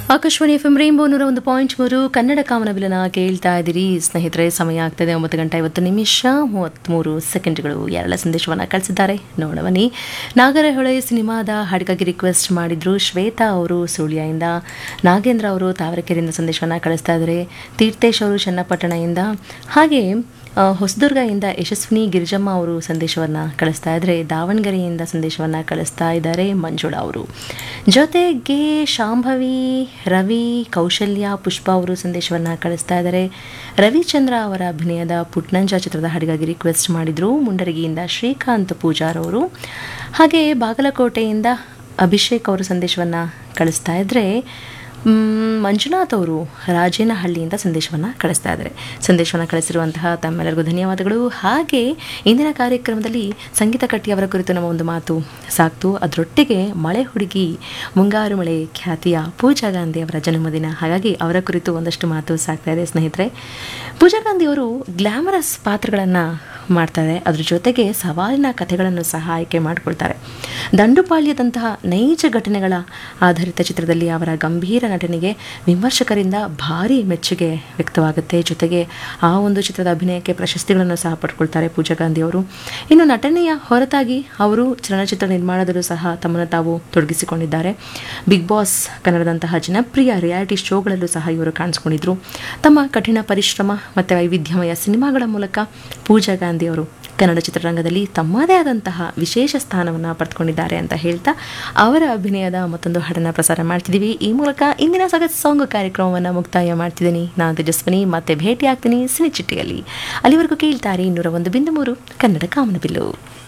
Akashvani F M rainbow ನೂರ ಒಂದು point ಮೂರು ಕನ್ನಡ ಕಾಮನಬಿಲನ ಕೇಳ್ತಾ ಇದ್ದೀರಿ ಸ್ನೇಹಿತರೆ ಸಮಯ ಆಗ್ತದೆ ಒಂಬತ್ತು ಗಂಟೆ ಐವತ್ತು ನಿಮಿಷ ಮೂವತ್ತ್ಮೂರು ಸೆಕೆಂಡ್ಗಳು ಯಾರೆಲ್ಲ ಸಂದೇಶವನ್ನು ಕಳಿಸಿದ್ದಾರೆ ನೋಡವನಿ ನಾಗರಹೊಳೆ ಸಿನಿಮಾದ ಹಾಡಿಗಾಗಿ ರಿಕ್ವೆಸ್ಟ್ ಮಾಡಿದ್ರು ಶ್ವೇತಾ ಅವರು ಸುಳ್ಯದಿಂದ ನಾಗೇಂದ್ರ ಅವರು ತಾವರೆಕೆರೆಯಿಂದ ಸಂದೇಶವನ್ನು ಕಳಿಸ್ತಾ ಇದ್ದಾರೆ ತೀರ್ಥೇಶ್ ಅವರು ಚನ್ನಪಟ್ಟಣದಿಂದ ಹಾಗೆ ಆ, ಹೊಸದುರ್ಗದಿಂದ ಯಶಸ್ವಿನಿ ಗಿರಿಜಮ್ಮ ಅವರು ಸಂದೇಶವನ್ನು ಕಳಿಸ್ತಾ ಇದ್ದಾರೆ ದಾವಣಗೆರೆಯಿಂದ ಸಂದೇಶವನ್ನು ಕಳಿಸ್ತಾ ಇದ್ದಾರೆ ಮಂಜುಳಾ ಅವರು ಜೊತೆಗೆ ಶಾಂಭವಿ ರವಿ ಕೌಶಲ್ಯ ಪುಷ್ಪ ಅವರು ಸಂದೇಶವನ್ನು ಕಳಿಸ್ತಾ ಇದ್ದಾರೆ ರವಿಚಂದ್ರ ಅವರ ಅಭಿನಯದ ಪುಟ್ನಂಜ ಚಿತ್ರದ ಹಾಡಿಗಾಗಿ ರಿಕ್ವೆಸ್ಟ್ ಮಾಡಿದರು ಮುಂಡರಗಿಯಿಂದ ಶ್ರೀಕಾಂತ್ ಪೂಜಾರ್ ಅವರು ಹಾಗೆ ಬಾಗಲಕೋಟೆಯಿಂದ ಅಭಿಷೇಕ್ ಅವರು ಸಂದೇಶವನ್ನು ಕಳಿಸ್ತಾ ಇದ್ದರೆ ಮ್, ಮಂಜುನಾಥ್ ಅವರು ರಾಜೇನಹಳ್ಳಿಯಿಂದ ಸಂದೇಶವನ್ನು ಕಳಿಸ್ತಾ ಇದ್ದಾರೆ ಸಂದೇಶವನ್ನು ಕಳಿಸಿರುವಂತಹ ತಮ್ಮೆಲ್ಲರಿಗೂ ಧನ್ಯವಾದಗಳು ಹಾಗೆ ಇಂದಿನ ಕಾರ್ಯಕ್ರಮದಲ್ಲಿ ಸಂಗೀತ ಕಟ್ಟಿ ಅವರ ಕುರಿತು ನಮ್ಮ ಒಂದು ಮಾತು ಸಾಕ್ತು ಅದರೊಟ್ಟಿಗೆ ಮಳೆ ಹುಡುಗಿ ಮುಂಗಾರು ಮಳೆ ಖ್ಯಾತಿಯ ಪೂಜಾ ಗಾಂಧಿ ಅವರ ಜನ್ಮದಿನ ಹಾಗಾಗಿ ಅವರ ಕುರಿತು ಒಂದಷ್ಟು ಮಾತು ಸಾಕ್ತಾ ಇದೆ ಸ್ನೇಹಿತರೆ ಪೂಜಾ ಗಾಂಧಿ ಅವರು ಗ್ಲಾಮರಸ್ ಪಾತ್ರಗಳನ್ನು ಮಾಡ್ತಾರೆ ಅದ್ರ ಜೊತೆಗೆ ಸವಾಲಿನ ಕಥೆಗಳನ್ನು ಸಹ ಆಯ್ಕೆ ಮಾಡಿಕೊಳ್ತಾರೆ ದಂಡುಪಾಳ್ಯದಂತಹ ನೈಜ ಘಟನೆಗಳ ಆಧಾರಿತ ಚಿತ್ರದಲ್ಲಿ ಅವರ ಗಂಭೀರ ನಟನೆಗೆ ವಿಮರ್ಶಕರಿಂದ ಭಾರಿ ಮೆಚ್ಚುಗೆ ವ್ಯಕ್ತವಾಗುತ್ತೆ ಜೊತೆಗೆ ಆ ಒಂದು ಚಿತ್ರದ ಅಭಿನಯಕ್ಕೆ ಪ್ರಶಸ್ತಿಗಳನ್ನು ಸಹ ಪಡ್ಕೊಳ್ತಾರೆ ಪೂಜಾ ಗಾಂಧಿ ಅವರು ಇನ್ನು ನಟನೆಯ ಹೊರತಾಗಿ ಅವರು ಚಲನಚಿತ್ರ ನಿರ್ಮಾಣದಲ್ಲೂ ಸಹ ತಮ್ಮನ್ನು ತಾವು ತೊಡಗಿಸಿಕೊಂಡಿದ್ದಾರೆ ಬಿಗ್ ಬಾಸ್ ಕನ್ನಡದಂತಹ ಜನಪ್ರಿಯ ರಿಯಾಲಿಟಿ ಶೋಗಳಲ್ಲೂ ಸಹ ಇವರು ಕಾಣಿಸ್ಕೊಂಡಿದ್ರು ತಮ್ಮ ಕಠಿಣ ಪರಿಶ್ರಮ ಮತ್ತು ವೈವಿಧ್ಯಮಯ ಸಿನಿಮಾಗಳ ಮೂಲಕ ಪೂಜಾ ಗಾಂಧಿ ಅವರು ಕನ್ನಡ ಚಿತ್ರರಂಗದಲ್ಲಿ ತಮ್ಮದೇ ಆದಂತಹ ವಿಶೇಷ ಸ್ಥಾನವನ್ನು ಪಡೆದುಕೊಂಡಿದ್ದಾರೆ ಅಂತ ಹೇಳ್ತಾ ಅವರ ಅಭಿನಯದ ಮತ್ತೊಂದು ಹಾಡನ್ನು ಪ್ರಸಾರ ಮಾಡ್ತಿದ್ದೀವಿ ಈ ಮೂಲಕ ಇಂದಿನ ಸಗತ್ ಸಾಂಗ್ ಕಾರ್ಯಕ್ರಮವನ್ನು ಮುಕ್ತಾಯ ಮಾಡ್ತಿದ್ದೀನಿ ನಾನು ತೇಜಸ್ವಿನಿ ಮತ್ತೆ ಭೇಟಿ ಆಗ್ತೀನಿ ಸಿನಿ ಚಿಟ್ಟಿಯಲ್ಲಿ ಅಲ್ಲಿವರೆಗೂ ಕೇಳ್ತಾರೆ ಇನ್ನೂರ ಒಂದು ಬಿಂದು ಮೂರು ಕನ್ನಡ ಕಾಮನಬಿಲ್ಲು